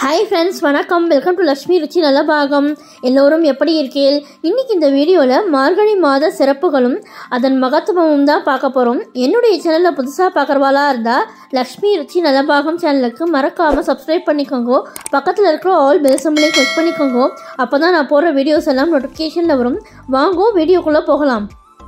hi friends வணக்கம் welcome to Lakshmi Ruchi Nalabagam எல்லோரும் எப்படி இருக்கீள் இன்னைக்கு இந்த வீடியோவில் மார்கழி மாத சிறப்புகளும் அதன் மகத்துவமும் தான் பார்க்க போகிறோம் என்னுடைய சேனலில் புதுசாக பார்க்குறவாளா இருந்தால் லக்ஷ்மி ருச்சி நலபாகம் சேனலுக்கு மறக்காமல் சப்ஸ்கிரைப் பண்ணிக்கோங்க பக்கத்தில் இருக்கிற ஆல் பெல் சிம்பிளையும் கிளிக் பண்ணிக்கோங்க அப்போ தான் நான் போடுற வீடியோஸ் எல்லாம் நோட்டிஃபிகேஷனில் வரும் வாங்கோ வீடியோக்குள்ளே போகலாம்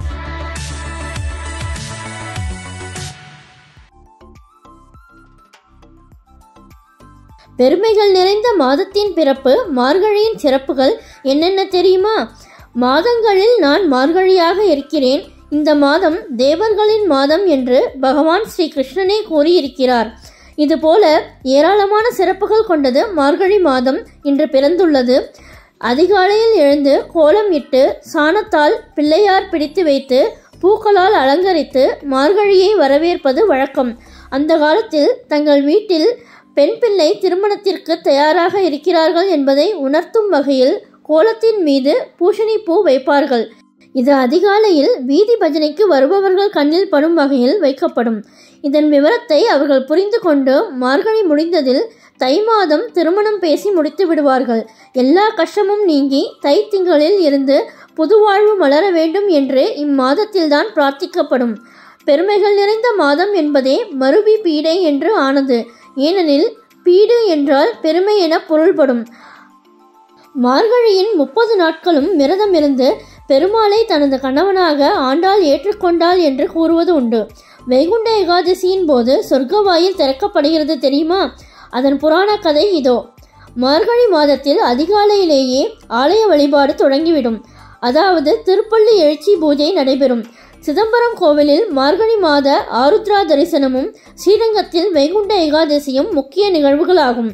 பெருமைகள் நிறைந்த மாதத்தின் பிறப்பு மார்கழியின் சிறப்புகள் என்னென்ன தெரியுமா மாதங்களில் நான் மார்கழியாக இருக்கிறேன் இந்த மாதம் தேவர்களின் மாதம் என்று பகவான் ஸ்ரீ கிருஷ்ணனே கூறியிருக்கிறார் இதுபோல ஏராளமான சிறப்புகள் கொண்டது மார்கழி மாதம் இன்று பிறந்துள்ளது அதிகாலையில் எழுந்து கோலம் இட்டு சாணத்தால் பிள்ளையார் பிடித்து வைத்து பூக்களால் அலங்கரித்து மார்கழியை வரவேற்பது வழக்கம் அந்த காலத்தில் தங்கள் வீட்டில் பெண் பிள்ளை திருமணத்திற்கு தயாராக இருக்கிறார்கள் என்பதை உணர்த்தும் வகையில் கோலத்தின் மீது பூஷணி பூ வைப்பார்கள் இது அதிகாலையில் வீதி பஜனைக்கு வருபவர்கள் கண்ணில் படும் வகையில் வைக்கப்படும் இதன் விவரத்தை அவர்கள் புரிந்து கொண்டு மார்கழி முடிந்ததில் தை மாதம் திருமணம் பேசி முடித்து விடுவார்கள் எல்லா கஷ்டமும் நீங்கி தை திங்களில் இருந்து புதுவாழ்வு மலர வேண்டும் என்று இம்மாதத்தில்தான் பிரார்த்திக்கப்படும் பெருமைகள் நிறைந்த மாதம் என்பதே மருவி பீடை என்று ஆனது ஏனெனில் பீடு என்றால் பெருமை என பொருள்படும் மார்கழியின் முப்பது நாட்களும் விரதமிருந்து பெருமாளை தனது கணவனாக ஆண்டாள் ஏற்றுக்கொண்டாள் என்று கூறுவது உண்டு வைகுண்ட ஏகாதசியின் போது சொர்க்கவாயில் திறக்கப்படுகிறது தெரியுமா அதன் புராண கதை இதோ மார்கழி மாதத்தில் அதிகாலையிலேயே ஆலய வழிபாடு தொடங்கிவிடும் அதாவது திருப்பள்ளி எழுச்சி பூஜை நடைபெறும் சிதம்பரம் கோவிலில் மார்கழி மாத ஆருத்ரா தரிசனமும் ஸ்ரீரங்கத்தில் வைகுண்ட ஏகாதசியும் முக்கிய நிகழ்வுகளாகும்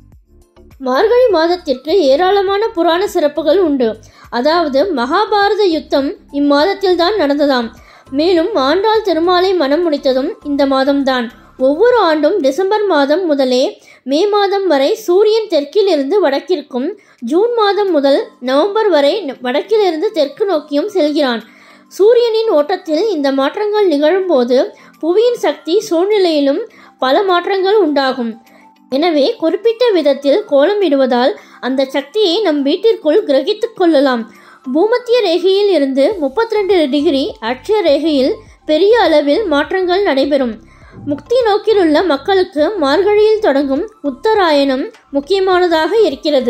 மார்கழி மாதத்திற்கு ஏராளமான புராண சிறப்புகள் உண்டு அதாவது மகாபாரத யுத்தம் இம்மாதத்தில் தான் நடந்ததாம் மேலும் ஆண்டாள் திருமாலை மனம் முடித்ததும் இந்த மாதம்தான் ஒவ்வொரு ஆண்டும் டிசம்பர் மாதம் முதலே மே மாதம் வரை சூரியன் தெற்கிலிருந்து வடக்கிற்கும் ஜூன் மாதம் முதல் நவம்பர் வரை வடக்கிலிருந்து தெற்கு நோக்கியும் செல்கிறான் சூரியனின் ஓட்டத்தில் இந்த மாற்றங்கள் நிகழும்போது புவியின் சக்தி சூழ்நிலையிலும் பல மாற்றங்கள் உண்டாகும் எனவே குறிப்பிட்ட விதத்தில் கோலமிடுவதால் அந்த சக்தியை நம் வீட்டிற்குள் கிரகித்துக் கொள்ளலாம் பூமத்திய ரேகையில் இருந்து முப்பத்தி ரெண்டு டிகிரி அட்சய ரேகையில் பெரிய அளவில் மாற்றங்கள் நடைபெறும் முக்தி நோக்கிலுள்ள மக்களுக்கு மார்கழியில் தொடங்கும் உத்தராயணம் முக்கியமானதாக இருக்கிறது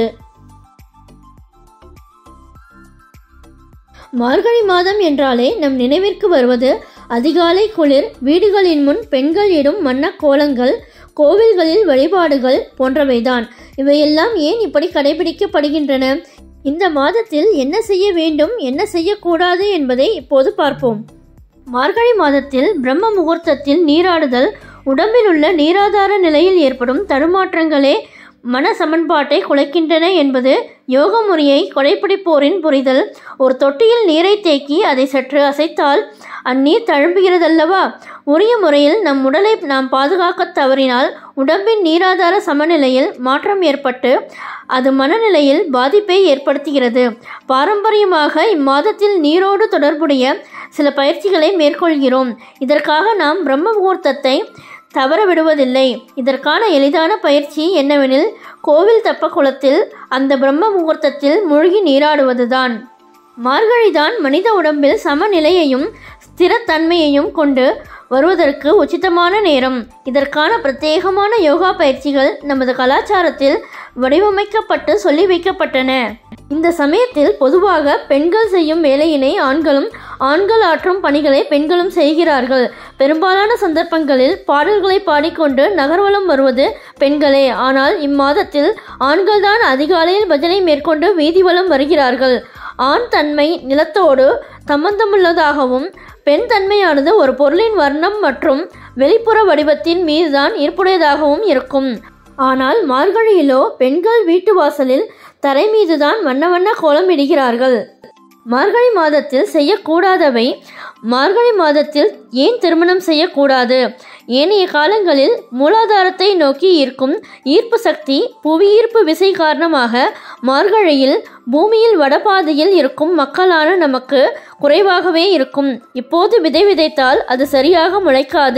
மார்கழி மாதம் என்றாலே நம் நினைவிற்கு வருவது அதிகாலை குளிர் வீடுகளின் முன் பெண்கள் இடும் வண்ண கோலங்கள் கோவில்களில் வழிபாடுகள் போன்றவைதான் இவையெல்லாம் ஏன் இப்படி கடைபிடிக்கப்படுகின்றன இந்த மாதத்தில் என்ன செய்ய வேண்டும் என்ன செய்யக்கூடாது என்பதை இப்போது பார்ப்போம் மார்கழி மாதத்தில் பிரம்ம முகூர்த்தத்தில் நீராடுதல் உடம்பில் உள்ள நீராதார நிலையில் ஏற்படும் தடுமாற்றங்களே மன சமன்பாட்டை குலைக்கின்றன என்பது யோக முறையை கொடைப்பிடிப்போரின் புரிதல் ஒரு தொட்டியில் நீரை தேக்கி அதை சற்று அசைத்தால் அந்நீர் தழும்புகிறதல்லவா உரிய முறையில் நம் உடலை நாம் பாதுகாக்க தவறினால் உடம்பின் நீராதார சமநிலையில் மாற்றம் ஏற்பட்டு அது மனநிலையில் பாதிப்பை ஏற்படுத்துகிறது பாரம்பரியமாக இம்மாதத்தில் நீரோடு தொடர்புடைய சில பயிற்சிகளை மேற்கொள்கிறோம் இதற்காக நாம் பிரம்ம முகூர்த்தத்தை தவற விடுவதில்லை இதற்கான எளிதான பயிற்சி என்னவெனில் கோவில் தப்ப குளத்தில் அந்த பிரம்ம முகூர்த்தத்தில் மூழ்கி நீராடுவதுதான் மார்கழிதான் மனித உடம்பில் சமநிலையையும் ஸ்திரத்தன்மையையும் கொண்டு வருவதற்கு உச்சிதமான நேரம் இதற்கான பிரத்யேகமான யோகா பயிற்சிகள் நமது கலாச்சாரத்தில் வடிவமைக்கப்பட்டு சொல்லி வைக்கப்பட்டன இந்த சமயத்தில் பொதுவாக பெண்கள் செய்யும் வேலையினை ஆண்களும் ஆண்கள் ஆற்றும் பணிகளை பெண்களும் செய்கிறார்கள் பெரும்பாலான சந்தர்ப்பங்களில் பாடல்களை பாடிக்கொண்டு நகர்வலம் வருவது பெண்களே ஆனால் இம்மாதத்தில் ஆண்கள்தான் அதிகாலையில் பஜனை மேற்கொண்டு வீதிவலம் வருகிறார்கள் ஆண் தன்மை நிலத்தோடு சம்பந்தமுள்ளதாகவும் பெண் தன்மையானது ஒரு பொருளின் வர்ணம் மற்றும் வெளிப்புற வடிவத்தின் மீதுதான் ஈர்ப்புடையதாகவும் இருக்கும் ஆனால் மார்கழியிலோ பெண்கள் வீட்டு வாசலில் தரை மீதுதான் வண்ண வண்ண கோலம் இடுகிறார்கள் மார்கழி மாதத்தில் செய்யக்கூடாதவை மார்கழி மாதத்தில் ஏன் திருமணம் செய்யக்கூடாது ஏனைய காலங்களில் மூலாதாரத்தை நோக்கி ஈர்க்கும் ஈர்ப்பு சக்தி புவியீர்ப்பு விசை காரணமாக மார்கழியில் பூமியில் வடபாதையில் இருக்கும் மக்களான நமக்கு குறைவாகவே இருக்கும் இப்போது விதை விதைத்தால் அது சரியாக முளைக்காது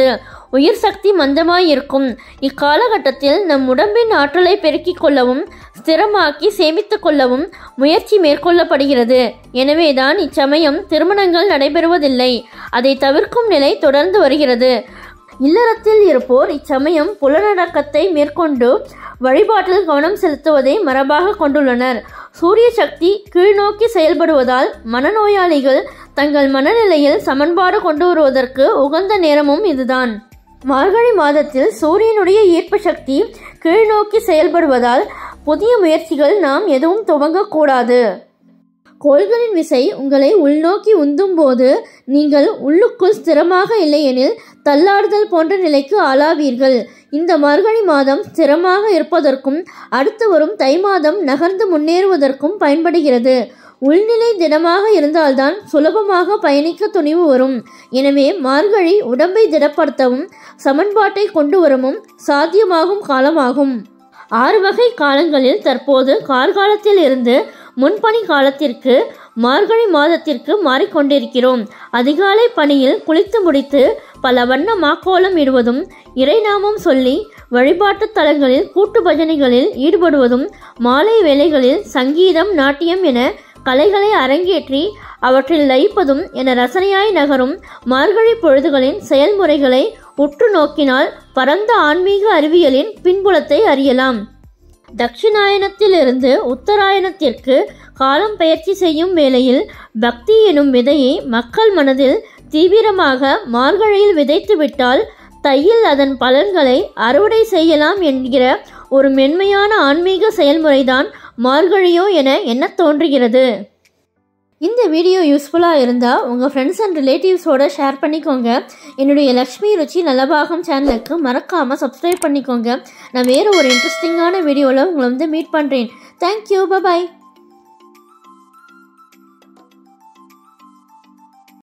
உயிர் சக்தி மந்தமாயிருக்கும் இக்காலகட்டத்தில் நம் உடம்பின் ஆற்றலை பெருக்கிக் கொள்ளவும் ஸ்திரமாக்கி சேமித்துக் கொள்ளவும் முயற்சி மேற்கொள்ளப்படுகிறது எனவேதான் இச்சமயம் திருமணங்கள் நடைபெறுவதில்லை அதை தவிர்க்கும் நிலை தொடர்ந்து வருகிறது இல்லறத்தில் இருப்போர் இச்சமயம் புலனடக்கத்தை மேற்கொண்டு வழிபாட்டில் கவனம் செலுத்துவதை மரபாக கொண்டுள்ளனர் சூரிய சக்தி கீழ்நோக்கி செயல்படுவதால் மனநோயாளிகள் தங்கள் மனநிலையில் சமன்பாடு கொண்டு வருவதற்கு உகந்த நேரமும் இதுதான் மார்கழி மாதத்தில் சூரியனுடைய ஈர்ப்பு சக்தி கீழ்நோக்கி செயல்படுவதால் புதிய முயற்சிகள் நாம் எதுவும் துவங்கக்கூடாது கோள்களின் விசை உங்களை உள்நோக்கி உந்தும் போது நீங்கள் உள்ளுக்குள் ஸ்திரமாக இல்லையெனில் தள்ளாடுதல் போன்ற நிலைக்கு ஆளாவீர்கள் இந்த மார்கழி மாதம் ஸ்திரமாக இருப்பதற்கும் அடுத்து வரும் தை மாதம் நகர்ந்து முன்னேறுவதற்கும் பயன்படுகிறது உள்நிலை திடமாக இருந்தால்தான் சுலபமாக பயணிக்க துணிவு வரும் எனவே மார்கழி உடம்பை திடப்படுத்தவும் சமன்பாட்டை கொண்டு வரவும் சாத்தியமாகும் காலமாகும் ஆறு வகை காலங்களில் தற்போது கார்காலத்தில் இருந்து முன்பனி காலத்திற்கு மார்கழி மாதத்திற்கு மாறிக்கொண்டிருக்கிறோம் அதிகாலை பணியில் குளித்து முடித்து பல வண்ண மாக்கோலம் இடுவதும் இறைநாமம் சொல்லி வழிபாட்டுத் தலங்களில் கூட்டு பஜனைகளில் ஈடுபடுவதும் மாலை வேளைகளில் சங்கீதம் நாட்டியம் என கலைகளை அரங்கேற்றி அவற்றில் லயிப்பதும் என ரசனையாய் நகரும் மார்கழி பொழுதுகளின் செயல்முறைகளை உற்று நோக்கினால் பரந்த ஆன்மீக அறிவியலின் பின்புலத்தை அறியலாம் தட்சிணாயனத்திலிருந்து உத்தராயணத்திற்கு காலம் பெயர்ச்சி செய்யும் வேளையில் பக்தி எனும் விதையை மக்கள் மனதில் தீவிரமாக மார்கழியில் விதைத்துவிட்டால் தையில் அதன் பலன்களை அறுவடை செய்யலாம் என்கிற ஒரு மென்மையான ஆன்மீக செயல்முறைதான் மார்கழியோ என எண்ணத் தோன்றுகிறது இந்த வீடியோ யூஸ்ஃபுல்லாக இருந்தால் உங்கள் ஃப்ரெண்ட்ஸ் அண்ட் ரிலேட்டிவ்ஸோட ஷேர் பண்ணிக்கோங்க என்னுடைய லக்ஷ்மி ருச்சி நலபாகம் சேனலுக்கு மறக்காமல் சப்ஸ்கிரைப் பண்ணிக்கோங்க நான் வேறு ஒரு இன்ட்ரெஸ்டிங்கான வீடியோவில் உங்களை வந்து மீட் பண்ணுறேன் தேங்க்யூ பபாய்